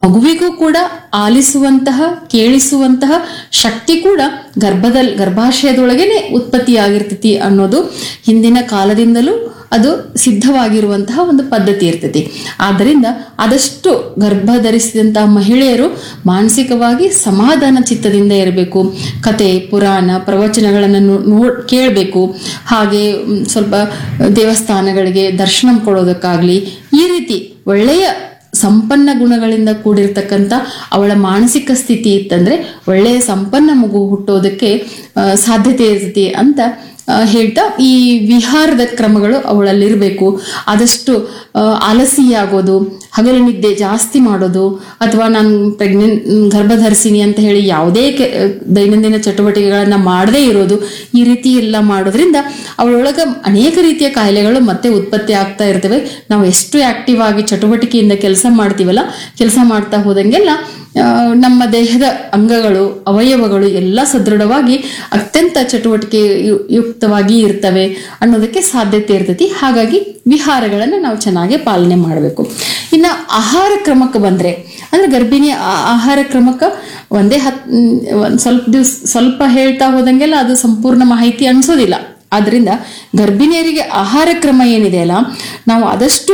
ಮಗುವಿಗೂ ಕೂಡ ಆಲಿಸುವಂತಹ ಕೇಳಿಸುವಂತಹ ಶಕ್ತಿ ಕೂಡ ಗರ್ಭದಲ್ಲಿ ಗರ್ಭಾಶಯದೊಳಗೇನೆ ಉತ್ಪತ್ತಿಯಾಗಿರ್ತೈತಿ ಅನ್ನೋದು ಹಿಂದಿನ ಕಾಲದಿಂದಲೂ ಅದು ಸಿದ್ಧವಾಗಿರುವಂತಹ ಒಂದು ಪದ್ಧತಿ ಇರ್ತೈತಿ ಆದ್ದರಿಂದ ಆದಷ್ಟು ಗರ್ಭ ಧರಿಸಿದಂತಹ ಮಹಿಳೆಯರು ಮಾನಸಿಕವಾಗಿ ಸಮಾಧಾನ ಚಿತ್ತದಿಂದ ಇರಬೇಕು ಕತೆ ಪುರಾಣ ಪ್ರವಚನಗಳನ್ನು ನೋ- ನೋಡ್ ಕೇಳಬೇಕು ಹಾಗೆ ಮ್, ಸ್ವಲ್ಪ ದೇವಸ್ಥಾನಗಳಿಗೆ ದರ್ಶನ ಕೊಡೋದಕ್ಕಾಗ್ಲಿ ಈ ರೀತಿ ಒಳ್ಳೆಯ ಸಂಪನ್ನ ಗುಣಗಳಿಂದ ಕೂಡಿರ್ತಕ್ಕಂಥ ಅವಳ ಮಾನಸಿಕ ಸ್ಥಿತಿ ಇತ್ತಂದ್ರೆ ಒಳ್ಳೆಯ ಸಂಪನ್ನ ಮಗು ಹುಟ್ಟೋದಕ್ಕೆ ಆ, ಸಾಧ್ಯತೆ ಇರ್ತೈತಿ ಅಂತ ಆ, ಹೇಳ್ತಾ ಈ ವಿಹಾರದ ಕ್ರಮಗಳು ಅವಳಲ್ಲಿರಬೇಕು ಆದಷ್ಟು ಆ, ಆಲಸಿಯಾಗೋದು ಹಗಲು ನಿದ್ದೆ ಜಾಸ್ತಿ ಮಾಡೋದು ಅಥವಾ ನಾನು ಪ್ರೆಗ್ನೆಂಟ್ ಗರ್ಭಧರಿಸಿನಿ ಅಂತ ಹೇಳಿ ಯಾವುದೇ ಕೆ- ದೈನಂದಿನ ಚಟುವಟಿಕೆಗಳನ್ನ ಮಾಡದೇ ಇರೋದು ಈ ರೀತಿ ಎಲ್ಲ ಮಾಡೋದ್ರಿಂದ ಅವಳೊಳಗ ಅನೇಕ ರೀತಿಯ ಕಾಯಿಲೆಗಳು ಮತ್ತೆ ಉತ್ಪತ್ತಿ ಆಗ್ತಾ ಇರ್ತವೆ ನಾವು ಎಷ್ಟು ಆಕ್ಟಿವ್ ಆಗಿ ಚಟುವಟಿಕೆಯಿಂದ ಕೆಲಸ ಮಾಡ್ತೀವಲ್ಲ ಕೆಲಸ ಮಾಡ್ತಾ ಹೋದಂಗೆಲ್ಲ ಆ, ನಮ್ಮ ದೇಹದ ಅಂಗಗಳು ಅವಯವಗಳು ಎಲ್ಲ ಸದೃಢವಾಗಿ ಅತ್ಯಂತ ಚಟುವಟಿಕೆ ಯು- ಯುಕ್ತವಾಗಿ ಇರ್ತವೆ ಅನ್ನೋದಕ್ಕೆ ಸಾಧ್ಯತೆ ಇರ್ತೈತಿ ಹಾಗಾಗಿ ವಿಹಾರಗಳನ್ನು ನಾವು ಚೆನ್ನಾಗಿ ಪಾಲನೆ ಮಾಡಬೇಕು ಇನ್ನು ಆಹಾರ ಕ್ರಮಕ್ಕೆ ಬಂದ್ರೆ ಅಂದ್ರೆ ಗರ್ಭಿಣಿ ಆ- ಆಹಾರ ಕ್ರಮಕ್ಕೆ ಒಂದೇ ಹತ್ ಮ್, ಒಂದ್ ಸ್ವಲ್ಪ ದಿವ್ಸ ಸ್ವಲ್ಪ ಹೇಳ್ತಾ ಹೋದಂಗೆಲ್ಲ ಅದು ಸಂಪೂರ್ಣ ಮಾಹಿತಿ ಅನ್ಸೋದಿಲ್ಲ ಆದ್ರಿಂದ ಗರ್ಭಿಣಿಯರಿಗೆ ಆಹಾರ ಕ್ರಮ ಏನಿದೆ ಅಲ್ಲ ನಾವು ಆದಷ್ಟು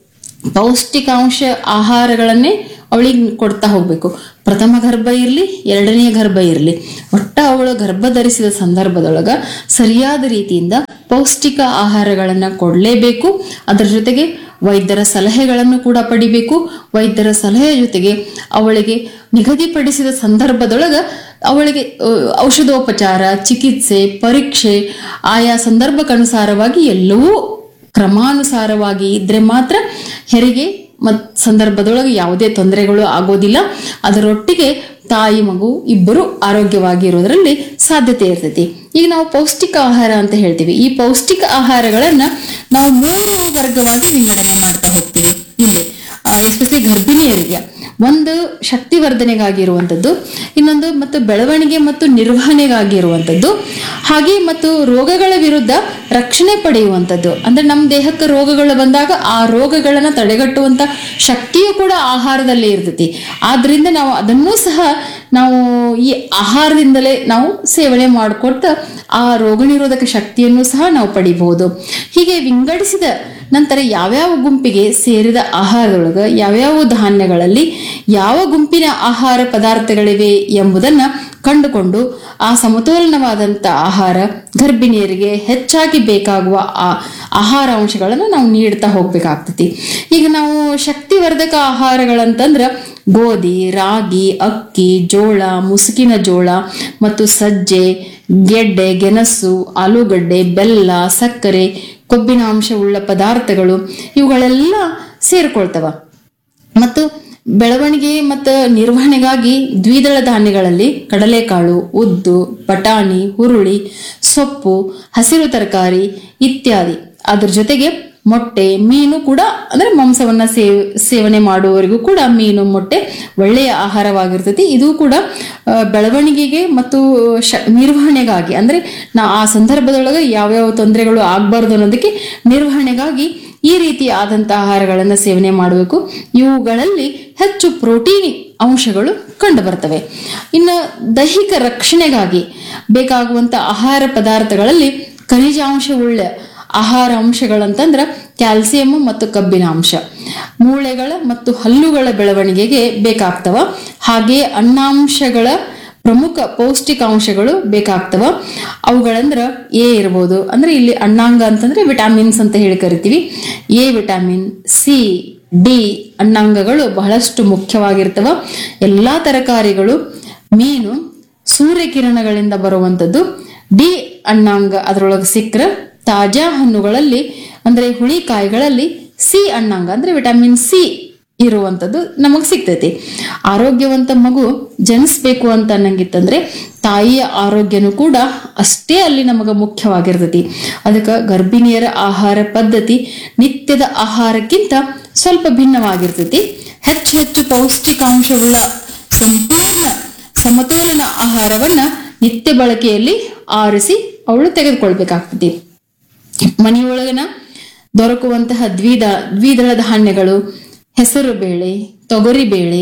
ಪೌಷ್ಟಿಕಾಂಶ ಆಹಾರಗಳನ್ನೇ ಅವಳಿಗೆ ಕೊಡ್ತಾ ಹೋಗ್ಬೇಕು ಪ್ರಥಮ ಗರ್ಭ ಇರಲಿ ಎರಡನೆಯ ಗರ್ಭ ಇರಲಿ ಒಟ್ಟ ಅವಳು ಗರ್ಭ ಧರಿಸಿದ ಸಂದರ್ಭದೊಳಗ ಸರಿಯಾದ ರೀತಿಯಿಂದ ಪೌಷ್ಟಿಕ ಆಹಾರಗಳನ್ನು ಕೊಡಲೇಬೇಕು ಅದರ ಜೊತೆಗೆ ವೈದ್ಯರ ಸಲಹೆಗಳನ್ನು ಕೂಡ ಪಡಿಬೇಕು ವೈದ್ಯರ ಸಲಹೆ ಜೊತೆಗೆ ಅವಳಿಗೆ ನಿಗದಿಪಡಿಸಿದ ಸಂದರ್ಭದೊಳಗ ಅವಳಿಗೆ ಆ, ಔಷಧೋಪಚಾರ ಚಿಕಿತ್ಸೆ ಪರೀಕ್ಷೆ ಆಯಾ ಸಂದರ್ಭಕ್ಕನುಸಾರವಾಗಿ ಎಲ್ಲವೂ ಕ್ರಮಾನುಸಾರವಾಗಿ ಇದ್ರೆ ಮಾತ್ರ ಹೆರಿಗೆ ಮತ್ ಸಂದರ್ಭದೊಳಗೆ ಯಾವುದೇ ತೊಂದರೆಗಳು ಆಗೋದಿಲ್ಲ ಅದರೊಟ್ಟಿಗೆ ತಾಯಿ ಮಗು ಇಬ್ಬರು ಆರೋಗ್ಯವಾಗಿ ಇರೋದ್ರಲ್ಲಿ ಸಾಧ್ಯತೆ ಇರ್ತೈತಿ ಈಗ ನಾವು ಪೌಷ್ಟಿಕ ಆಹಾರ ಅಂತ ಹೇಳ್ತೀವಿ ಈ ಪೌಷ್ಟಿಕ ಆಹಾರಗಳನ್ನ ನಾವು ಮೂರು ವರ್ಗವಾಗಿ ವಿಂಗಡಣೆ ಮಾಡ್ತಾ ಹೋಗ್ತೀವಿ ಇಲ್ಲಿ ಎಸ್ಪೆಷಲಿ ಗರ್ಭಿಣಿಯರಿಗೆ ಒಂದು ಶಕ್ತಿವರ್ಧನೆಗಾಗಿರುವಂಥದ್ದು ಇನ್ನೊಂದು ಮತ್ತು ಬೆಳವಣಿಗೆ ಮತ್ತು ನಿರ್ವಹಣೆಗಾಗಿರುವಂಥದ್ದು ಹಾಗೆ ಮತ್ತು ರೋಗಗಳ ವಿರುದ್ಧ ರಕ್ಷಣೆ ಪಡೆಯುವಂಥದ್ದು ಅಂದ್ರೆ ನಮ್ಮ ದೇಹಕ್ಕೆ ರೋಗಗಳು ಬಂದಾಗ ಆ ರೋಗಗಳನ್ನು ತಡೆಗಟ್ಟುವಂತ ಶಕ್ತಿಯು ಕೂಡ ಆಹಾರದಲ್ಲಿ ಇರ್ತೈತಿ ಆದ್ರಿಂದ ನಾವು ಅದನ್ನೂ ಸಹ ನಾವು ಈ ಆಹಾರದಿಂದಲೇ ನಾವು ಸೇವನೆ ಮಾಡಿಕೊಟ್ಟ ಆ ರೋಗ ನಿರೋಧಕ ಶಕ್ತಿಯನ್ನು ಸಹ ನಾವು ಪಡಿಬಹುದು ಹೀಗೆ ವಿಂಗಡಿಸಿದ ನಂತರ ಯಾವ್ಯಾವ ಗುಂಪಿಗೆ ಸೇರಿದ ಆಹಾರದೊಳಗ ಯಾವ್ಯಾವ ಧಾನ್ಯಗಳಲ್ಲಿ ಯಾವ ಗುಂಪಿನ ಆಹಾರ ಪದಾರ್ಥಗಳಿವೆ ಎಂಬುದನ್ನ ಕಂಡುಕೊಂಡು ಆ ಸಮತೋಲನವಾದಂಥ ಆಹಾರ ಗರ್ಭಿಣಿಯರಿಗೆ ಹೆಚ್ಚಾಗಿ ಬೇಕಾಗುವ ಆ ಆಹಾರ ಅಂಶಗಳನ್ನು ನಾವು ನೀಡ್ತಾ ಹೋಗ್ಬೇಕಾಗ್ತತಿ ಈಗ ನಾವು ಶಕ್ತಿವರ್ಧಕ ಆಹಾರಗಳಂತಂದ್ರ ಗೋಧಿ ರಾಗಿ ಅಕ್ಕಿ ಜೋಳ ಮುಸುಕಿನ ಜೋಳ ಮತ್ತು ಸಜ್ಜೆ ಗೆಡ್ಡೆ ಗೆಣಸು ಆಲೂಗಡ್ಡೆ ಬೆಲ್ಲ ಸಕ್ಕರೆ ಕೊಬ್ಬಿನ ಅಂಶವುಳ್ಳ ಪದಾರ್ಥಗಳು ಇವುಗಳೆಲ್ಲ ಸೇರ್ಕೊಳ್ತವ ಮತ್ತು ಬೆಳವಣಿಗೆ ಮತ್ತು ನಿರ್ವಹಣೆಗಾಗಿ ದ್ವಿದಳ ಧಾನ್ಯಗಳಲ್ಲಿ ಕಡಲೆಕಾಳು ಉದ್ದು ಬಟಾಣಿ ಹುರುಳಿ ಸೊಪ್ಪು ಹಸಿರು ತರಕಾರಿ ಇತ್ಯಾದಿ ಅದ್ರ ಜೊತೆಗೆ ಮೊಟ್ಟೆ ಮೀನು ಕೂಡ ಅಂದ್ರೆ ಮಾಂಸವನ್ನ ಸೇವ್ ಸೇವನೆ ಮಾಡುವವರಿಗೂ ಕೂಡ ಮೀನು ಮೊಟ್ಟೆ ಒಳ್ಳೆಯ ಆಹಾರವಾಗಿರ್ತೈತಿ ಇದು ಕೂಡ ಆ, ಬೆಳವಣಿಗೆಗೆ ಮತ್ತು ಶ ನಿರ್ವಹಣೆಗಾಗಿ ಅಂದ್ರೆ ನಾ ಆ ಸಂದರ್ಭದೊಳಗೆ ಯಾವ್ಯಾವ ತೊಂದರೆಗಳು ಆಗಬಾರ್ದು ಅನ್ನೋದಕ್ಕೆ ನಿರ್ವಹಣೆಗಾಗಿ ಈ ರೀತಿ ಆದಂಥ ಆಹಾರಗಳನ್ನು ಸೇವನೆ ಮಾಡಬೇಕು ಇವುಗಳಲ್ಲಿ ಹೆಚ್ಚು ಪ್ರೋಟೀನ್ ಅಂಶಗಳು ಕಂಡು ಬರ್ತವೆ ಇನ್ನು ದೈಹಿಕ ರಕ್ಷಣೆಗಾಗಿ ಬೇಕಾಗುವಂಥ ಆಹಾರ ಪದಾರ್ಥಗಳಲ್ಲಿ ಖನಿಜಾಂಶವುಳ್ಳ ಆಹಾರ ಅಂಶಗಳಂತಂದ್ರ ಕ್ಯಾಲ್ಸಿಯಂ ಮತ್ತು ಕಬ್ಬಿನ ಅಂಶ ಮೂಳೆಗಳ ಮತ್ತು ಹಲ್ಲುಗಳ ಬೆಳವಣಿಗೆಗೆ ಬೇಕಾಗ್ತವ ಹಾಗೆ ಅನ್ನಾಂಶಗಳ ಪ್ರಮುಖ ಪೌಷ್ಟಿಕಾಂಶಗಳು ಬೇಕಾಗ್ತವ ಅವುಗಳಂದ್ರ ಎ ಇರ್ಬೋದು ಅಂದ್ರೆ ಇಲ್ಲಿ ಅಣ್ಣಾಂಗ ಅಂತಂದ್ರೆ ವಿಟಾಮಿನ್ಸ್ ಅಂತ ಹೇಳಿ ಕರಿತೀವಿ ಎ ವಿಟಾಮಿನ್ ಸಿ ಡಿ ಅಣ್ಣಾಂಗಗಳು ಬಹಳಷ್ಟು ಮುಖ್ಯವಾಗಿರ್ತವ ಎಲ್ಲಾ ತರಕಾರಿಗಳು ಮೀನು ಸೂರ್ಯಕಿರಣಗಳಿಂದ ಬರುವಂಥದ್ದು ಡಿ ಅಣ್ಣಾಂಗ ಅದರೊಳಗೆ ಸಿಕ್ಕ್ರ ತಾಜಾ ಹಣ್ಣುಗಳಲ್ಲಿ ಅಂದ್ರೆ ಹುಳಿಕಾಯಿಗಳಲ್ಲಿ ಸಿ ಅಣ್ಣಾಂಗ ಅಂದ್ರೆ ವಿಟಮಿನ್ ಸಿ ಇರುವಂಥದ್ದು ನಮಗೆ ಸಿಗ್ತೈತಿ ಆರೋಗ್ಯವಂತ ಮಗು ಜನಿಸ್ಬೇಕು ಅಂತ ಅನ್ನಂಗಿತ್ತಂದ್ರೆ ತಾಯಿಯ ಆರೋಗ್ಯನೂ ಕೂಡ ಅಷ್ಟೇ ಅಲ್ಲಿ ನಮಗೆ ಮುಖ್ಯವಾಗಿರ್ತೈತಿ ಅದಕ್ಕೆ ಗರ್ಭಿಣಿಯರ ಆಹಾರ ಪದ್ಧತಿ ನಿತ್ಯದ ಆಹಾರಕ್ಕಿಂತ ಸ್ವಲ್ಪ ಭಿನ್ನವಾಗಿರ್ತೈತಿ ಹೆಚ್ಚು ಹೆಚ್ಚು ಪೌಷ್ಟಿಕಾಂಶವುಳ್ಳ ಸಂಪೂರ್ಣ ಸಮತೋಲನ ಆಹಾರವನ್ನ ನಿತ್ಯ ಬಳಕೆಯಲ್ಲಿ ಆರಿಸಿ ಅವಳು ತೆಗೆದುಕೊಳ್ಬೇಕಾಗ್ತದೆ ಮನೆಯೊಳಗನ ದೊರಕುವಂತಹ ದ್ವಿದ ದ್ವಿದಳ ಧಾನ್ಯಗಳು ಹೆಸರು ಬೇಳೆ ತೊಗರಿ ಬೇಳೆ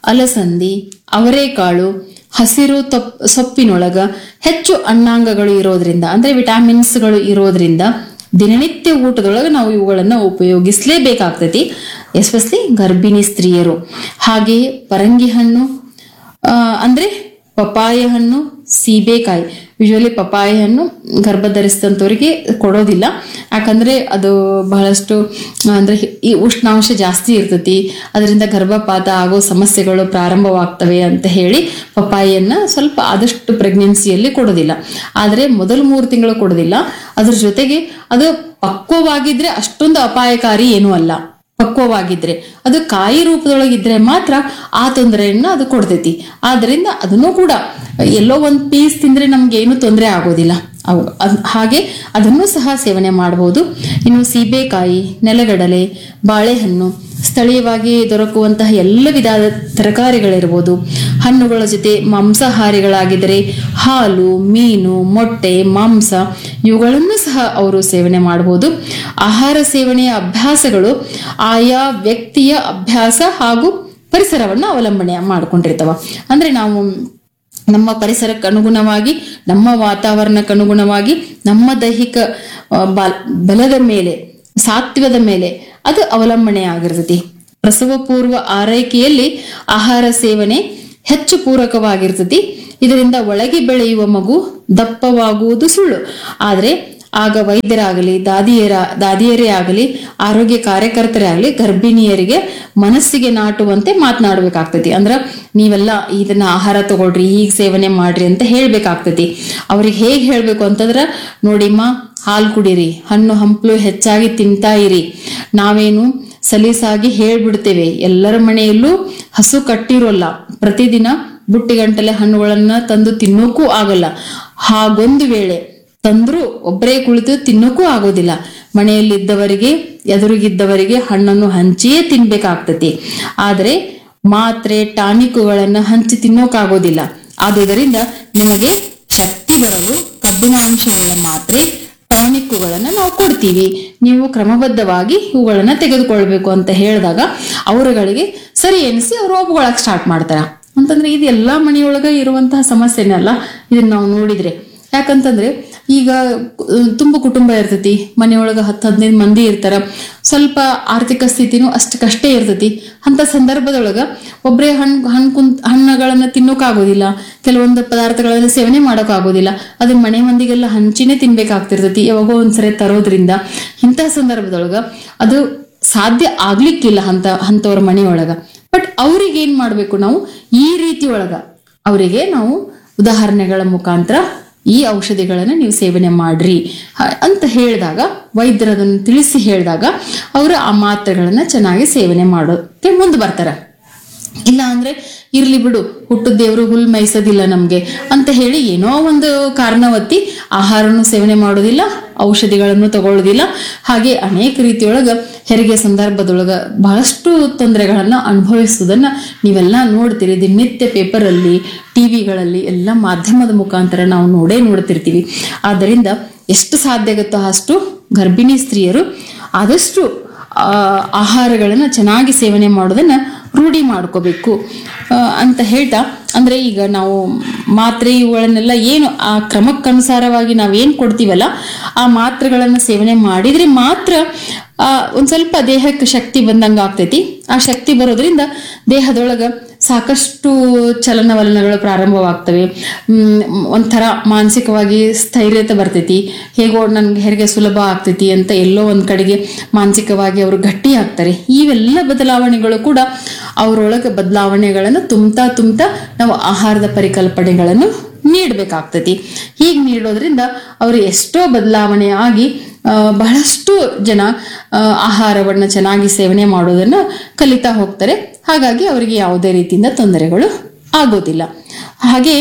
ಅಲಸಂದಿ ಅವರೆಕಾಳು ಹಸಿರು ತೊಪ್ ಸೊಪ್ಪಿನೊಳಗ ಹೆಚ್ಚು ಅಣ್ಣಾಂಗಗಳು ಇರೋದ್ರಿಂದ ಅಂದ್ರೆ ವಿಟಾಮಿನ್ಸ್ಗಳು ಇರೋದ್ರಿಂದ ದಿನನಿತ್ಯ ಊಟದೊಳಗೆ ನಾವು ಇವುಗಳನ್ನು ಉಪಯೋಗಿಸಲೇಬೇಕಾಗ್ತೈತಿ ಎಸ್ಪೆಷಲಿ ಗರ್ಭಿಣಿ ಸ್ತ್ರೀಯರು ಹಾಗೆಯೇ ಪರಂಗಿ ಹಣ್ಣು ಆ, ಅಂದ್ರೆ ಪಪಾಯ ಹಣ್ಣು ಸೀಬೆಕಾಯಿ ಯೂಶಲಿ ಪಪಾಯ ಹಣ್ಣು ಗರ್ಭ ಧರಿಸಿದಂಥವ್ರಿಗೆ ಕೊಡೋದಿಲ್ಲ ಯಾಕಂದ್ರೆ ಅದು ಬಹಳಷ್ಟು ಆ, ಅಂದ್ರೆ ಈ ಉಷ್ಣಾಂಶ ಜಾಸ್ತಿ ಇರ್ತೈತಿ ಅದರಿಂದ ಗರ್ಭಪಾತ ಆಗೋ ಸಮಸ್ಯೆಗಳು ಪ್ರಾರಂಭವಾಗ್ತವೆ ಅಂತ ಹೇಳಿ ಪಪಾಯಿಯನ್ನ ಸ್ವಲ್ಪ ಆದಷ್ಟು ಪ್ರೆಗ್ನೆನ್ಸಿಯಲ್ಲಿ ಕೊಡೋದಿಲ್ಲ ಆದರೆ ಮೊದಲು ಮೂರು ತಿಂಗಳು ಕೊಡೋದಿಲ್ಲ ಅದ್ರ ಜೊತೆಗೆ ಅದು ಪಕ್ವವಾಗಿದ್ರೆ ಅಷ್ಟೊಂದು ಅಪಾಯಕಾರಿ ಏನೂ ಅಲ್ಲ ಪಕ್ವವಾಗಿದ್ರೆ ಅದು ಕಾಯಿ ರೂಪದೊಳಗಿದ್ರೆ ಮಾತ್ರ ಆ ತೊಂದರೆಯನ್ನ ಅದು ಕೊಡ್ತೈತಿ ಆದ್ರಿಂದ ಅದನ್ನು ಕೂಡ ಎಲ್ಲೋ ಒಂದ್ ಪೀಸ್ ತಿಂದ್ರೆ ನಮ್ಗೆ ಏನು ತೊಂದರೆ ಆಗೋದಿಲ್ಲ ಅವು ಅದ್- ಹಾಗೆ ಅದನ್ನು ಸಹ ಸೇವನೆ ಮಾಡಬಹುದು ಇನ್ನು ಸೀಬೆಕಾಯಿ ನೆಲಗಡಲೆ ಬಾಳೆಹಣ್ಣು ಸ್ಥಳೀಯವಾಗಿ ದೊರಕುವಂತಹ ಎಲ್ಲ ವಿಧದ ತರಕಾರಿಗಳಿರ್ಬೋದು ಹಣ್ಣುಗಳ ಜೊತೆ ಮಾಂಸಾಹಾರಿಗಳಾಗಿದ್ದರೆ ಹಾಲು ಮೀನು ಮೊಟ್ಟೆ ಮಾಂಸ ಇವುಗಳನ್ನು ಸಹ ಅವರು ಸೇವನೆ ಮಾಡಬಹುದು ಆಹಾರ ಸೇವನೆಯ ಅಭ್ಯಾಸಗಳು ಆಯಾ ವ್ಯಕ್ತಿಯ ಅಭ್ಯಾಸ ಹಾಗೂ ಪರಿಸರವನ್ನು ಅವಲಂಬನೆ ಮಾಡ್ಕೊಂಡಿರ್ತಾವ ಅಂದ್ರೆ ನಾವು ನಮ್ಮ ಪರಿಸರಕ್ಕೆ ಅನುಗುಣವಾಗಿ ನಮ್ಮ ವಾತಾವರಣಕ್ಕೆ ಅನುಗುಣವಾಗಿ ನಮ್ಮ ದೈಹಿಕ ಆ, ಬಲ- ಬಲದ ಮೇಲೆ ಸಾತ್ವದ ಮೇಲೆ ಅದು ಅವಲಂಬನೆ ಆಗಿರ್ತೈತಿ ಪ್ರಸವ ಪೂರ್ವ ಆರೈಕೆಯಲ್ಲಿ ಆಹಾರ ಸೇವನೆ ಹೆಚ್ಚು ಪೂರಕವಾಗಿರ್ತೈತಿ ಇದರಿಂದ ಒಳಗೆ ಬೆಳೆಯುವ ಮಗು ದಪ್ಪವಾಗುವುದು ಸುಳ್ಳು ಆದ್ರೆ ಆಗ ವೈದ್ಯರಾಗಲಿ ದಾದಿಯರ ದಾದಿಯರೇ ಆಗಲಿ ಆರೋಗ್ಯ ಕಾರ್ಯಕರ್ತರೇ ಆಗಲಿ ಗರ್ಭಿಣಿಯರಿಗೆ ಮನಸ್ಸಿಗೆ ನಾಟುವಂತೆ ಮಾತನಾಡಬೇಕಾಗ್ತೈತಿ ಅಂದ್ರ ನೀವೆಲ್ಲ ಇದನ್ನ ಆಹಾರ ತಗೊಳ್ರಿ ಈಗ ಸೇವನೆ ಮಾಡ್ರಿ ಅಂತ ಹೇಳ್ಬೇಕಾಗ್ತೈತಿ ಅವ್ರಿಗೆ ಹೇಗೆ ಹೇಳ್ಬೇಕು ಅಂತಂದ್ರ ನೋಡಿಮ್ಮ ಹಾಲು ಕುಡೀರಿ ಹಣ್ಣು ಹಂಪಲು ಹೆಚ್ಚಾಗಿ ತಿಂತಾ ಇರಿ ನಾವೇನು ಸಲೀಸಾಗಿ ಹೇಳ್ಬಿಡ್ತೇವೆ ಎಲ್ಲರ ಮನೆಯಲ್ಲೂ ಹಸು ಕಟ್ಟಿರೋಲ್ಲ ಪ್ರತಿದಿನ ಬುಟ್ಟಿಗಂಟಲೆ ಹಣ್ಣುಗಳನ್ನ ತಂದು ತಿನ್ನೋಕ್ಕೂ ಆಗಲ್ಲ ಹಾಗೊಂದು ವೇಳೆ ತಂದ್ರು ಒಬ್ಬರೇ ಕುಳಿತು ತಿನ್ನೋಕ್ಕೂ ಆಗೋದಿಲ್ಲ ಮನೆಯಲ್ಲಿದ್ದವರಿಗೆ ಎದುರಿಗಿದ್ದವರಿಗೆ ಹಣ್ಣನ್ನು ಹಂಚಿಯೇ ತಿನ್ಬೇಕಾಗ್ತತಿ ಆದ್ರೆ ಮಾತ್ರೆ ಟಾನಿಕ್ಗಳನ್ನ ಹಂಚಿ ತಿನ್ನೋಕ್ಕಾಗೋದಿಲ್ಲ ಆದುದರಿಂದ ನಿಮಗೆ ಶಕ್ತಿ ಬರಲು ಕಬ್ಬಿಣಾಂಶವುಳ್ಳ ಮಾತ್ರೆ ಟಾನಿಕ್ಗಳನ್ನ ನಾವು ಕೊಡ್ತೀವಿ ನೀವು ಕ್ರಮಬದ್ಧವಾಗಿ ಇವುಗಳನ್ನ ತೆಗೆದುಕೊಳ್ಬೇಕು ಅಂತ ಹೇಳಿದಾಗ ಅವರುಗಳಿಗೆ ಸರಿ ಎನಿಸಿ ಅವ್ರು ಒಪ್ಕೊಳಕ್ ಸ್ಟಾರ್ಟ್ ಮಾಡ್ತಾರ ಅಂತಂದ್ರೆ ಇದು ಎಲ್ಲಾ ಮನೆಯೊಳಗ ಇರುವಂತಹ ಸಮಸ್ಯೆನೇ ಅಲ್ಲ ಇದನ್ನ ನಾವು ನೋಡಿದ್ರೆ ಯಾಕಂತಂದ್ರೆ ಈಗ ಅಹ್, ತುಂಬ ಕುಟುಂಬ ಇರ್ತೈತಿ ಮನೆಯೊಳಗ ಹತ್ತು ಹದಿನೈದು ಮಂದಿ ಇರ್ತಾರ ಸ್ವಲ್ಪ ಆರ್ಥಿಕ ಸ್ಥಿತಿನೂ ಅಷ್ಟಕ್ಕಷ್ಟೇ ಇರ್ತೈತಿ ಅಂತ ಸಂದರ್ಭದೊಳಗ ಒಬ್ಬರೇ ಹಣ್ಣು ಹಣ್ಣು ಕುಂತ್ ಹಣ್ಣುಗಳನ್ನ ತಿನ್ನೋಕ್ಕಾಗೋದಿಲ್ಲ ಕೆಲವೊಂದು ಪದಾರ್ಥಗಳನ್ನ ಸೇವನೆ ಮಾಡೋಕ್ಕಾಗೋದಿಲ್ಲ ಅದನ್ನ ಮನೆ ಮಂದಿಗೆಲ್ಲ ಹಂಚಿನೇ ತಿನ್ಬೇಕಾಗ್ತಿರ್ತೈತಿ ಯಾವಾಗೋ ಒಂದ್ಸರಿ ತರೋದ್ರಿಂದ ಇಂತಹ ಸಂದರ್ಭದೊಳಗ ಅದು ಸಾಧ್ಯ ಆಗ್ಲಿಕ್ಕಿಲ್ಲ ಅಂತ ಅಂತವ್ರ ಮನೆಯೊಳಗ ಬಟ್ ಅವ್ರಿಗೆ ಏನ್ ಮಾಡ್ಬೇಕು ನಾವು ಈ ರೀತಿ ಒಳಗ ಅವರಿಗೆ ನಾವು ಉದಾಹರಣೆಗಳ ಮುಖಾಂತರ ಈ ಔಷಧಿಗಳನ್ನ ನೀವು ಸೇವನೆ ಮಾಡ್ರಿ ಹ- ಅಂತ ಹೇಳಿದಾಗ ವೈದ್ಯರು ಅದನ್ನು ತಿಳಿಸಿ ಹೇಳಿದಾಗ ಅವರು ಆ ಮಾತ್ರೆಗಳನ್ನ ಚೆನ್ನಾಗಿ ಸೇವನೆ ಮಾಡೋಕೆ ಮುಂದೆ ಬರ್ತಾರೆ ಇಲ್ಲ ಅಂದ್ರೆ ಇರ್ಲಿ ಬಿಡು ಹುಟ್ಟು ದೇವ್ರು ಹುಲ್ ಮೇಯಿಸೋದಿಲ್ಲ ನಮ್ಗೆ ಅಂತ ಹೇಳಿ ಏನೋ ಒಂದು ಕಾರಣವತ್ತಿ ಆಹಾರನು ಸೇವನೆ ಮಾಡೋದಿಲ್ಲ ಔಷಧಿಗಳನ್ನು ತಗೊಳ್ಳೋದಿಲ್ಲ ಹಾಗೆ ಅನೇಕ ರೀತಿಯೊಳಗ ಹೆರಿಗೆ ಸಂದರ್ಭದೊಳಗ ಬಹಳಷ್ಟು ತೊಂದರೆಗಳನ್ನ ಅನುಭವಿಸುವುದನ್ನ ನೀವೆಲ್ಲ ನೋಡ್ತೀರಿ ದಿನನಿತ್ಯ ಪೇಪರಲ್ಲಿ ಟಿವಿಗಳಲ್ಲಿ ಎಲ್ಲ ಮಾಧ್ಯಮದ ಮುಖಾಂತರ ನಾವು ನೋಡೇ ನೋಡ್ತಿರ್ತೀವಿ ಆದ್ದರಿಂದ ಎಷ್ಟು ಸಾಧ್ಯ ಆಗುತ್ತೋ ಅಷ್ಟು ಗರ್ಭಿಣಿ ಸ್ತ್ರೀಯರು ಆದಷ್ಟು ಆ, ಆಹಾರಗಳನ್ನ ಚೆನ್ನಾಗಿ ಸೇವನೆ ಮಾಡೋದನ್ನ ರೂಢಿ ಮಾಡ್ಕೋಬೇಕು ಆ, ಅಂತ ಹೇಳ್ತಾ ಅಂದ್ರೆ ಈಗ ನಾವು ಮಾತ್ರೆ ಇವುಗಳನ್ನೆಲ್ಲ ಏನು ಆ ಕ್ರಮಕ್ಕನುಸಾರವಾಗಿ ನಾವೇನ್ ಕೊಡ್ತೀವಲ್ಲ ಆ ಮಾತ್ರೆಗಳನ್ನ ಸೇವನೆ ಮಾಡಿದ್ರೆ ಮಾತ್ರ ಆ, ಒಂದ್ ಸ್ವಲ್ಪ ದೇಹಕ್ಕೆ ಶಕ್ತಿ ಬಂದಂಗ ಆಗ್ತೈತಿ ಆ ಶಕ್ತಿ ಬರೋದ್ರಿಂದ ದೇಹದೊಳಗ ಸಾಕಷ್ಟು ಚಲನವಲನಗಳು ಪ್ರಾರಂಭವಾಗ್ತವೆ ಮ್, ಒಂಥರ ಮಾನಸಿಕವಾಗಿ ಸ್ಥೈರ್ಯತೆ ಬರ್ತೈತಿ ಹೇಗೋ ನನ್ಗೆ ಹೆರಿಗೆ ಸುಲಭ ಆಗ್ತೈತಿ ಅಂತ ಎಲ್ಲೋ ಒಂದ್ ಕಡೆಗೆ ಮಾನಸಿಕವಾಗಿ ಅವರು ಗಟ್ಟಿ ಆಗ್ತಾರೆ ಇವೆಲ್ಲ ಬದಲಾವಣೆಗಳು ಕೂಡ ಅವರೊಳಗೆ ಬದಲಾವಣೆಗಳನ್ನು ತುಂಬ್ತಾ ತುಂಬ್ತಾ ನಾವು ಆಹಾರದ ಪರಿಕಲ್ಪನೆಗಳನ್ನು ನೀಡಬೇಕಾಗ್ತತಿ ಹೀಗೆ ನೀಡೋದ್ರಿಂದ ಅವರು ಎಷ್ಟೋ ಬದಲಾವಣೆ ಆಗಿ ಆ, ಬಹಳಷ್ಟು ಜನ ಆ, ಆಹಾರವನ್ನು ಚೆನ್ನಾಗಿ ಸೇವನೆ ಮಾಡೋದನ್ನ ಕಲಿತಾ ಹೋಗ್ತಾರೆ ಹಾಗಾಗಿ ಅವರಿಗೆ ಯಾವುದೇ ರೀತಿಯಿಂದ ತೊಂದರೆಗಳು ಆಗೋದಿಲ್ಲ ಹಾಗೆ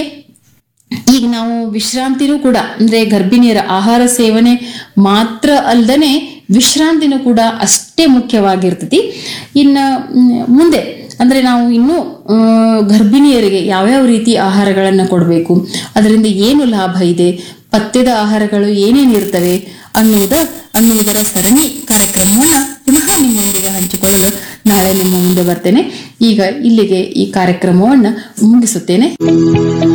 ಈಗ ನಾವು ವಿಶ್ರಾಂತಿನೂ ಕೂಡ ಅಂದ್ರೆ ಗರ್ಭಿಣಿಯರ ಆಹಾರ ಸೇವನೆ ಮಾತ್ರ ಅಲ್ದನೆ ವಿಶ್ರಾಂತಿನೂ ಕೂಡ ಅಷ್ಟೇ ಮುಖ್ಯವಾಗಿರ್ತತಿ ಇನ್ನ ಮ್, ಮುಂದೆ ಅಂದ್ರೆ ನಾವು ಇನ್ನು ಆ, ಗರ್ಭಿಣಿಯರಿಗೆ ಯಾವ್ಯಾವ ರೀತಿ ಆಹಾರಗಳನ್ನ ಕೊಡಬೇಕು ಅದರಿಂದ ಏನು ಲಾಭ ಇದೆ ಪಥ್ಯದ ಆಹಾರಗಳು ಏನೇನಿರ್ತವೆ ಅನ್ನುವುದ ಅನ್ನುವುದರ ಸರಣಿ ಕಾರ್ಯಕ್ರಮವನ್ನ ಪುನಃ ನಿಮ್ಮೊಂದಿಗೆ ಹಂಚಿಕೊಳ್ಳಲು ನಾಳೆ ನಿಮ್ಮ ಮುಂದೆ ಬರ್ತೇನೆ ಈಗ ಇಲ್ಲಿಗೆ ಈ ಕಾರ್ಯಕ್ರಮವನ್ನು ಮುಗಿಸುತ್ತೇನೆ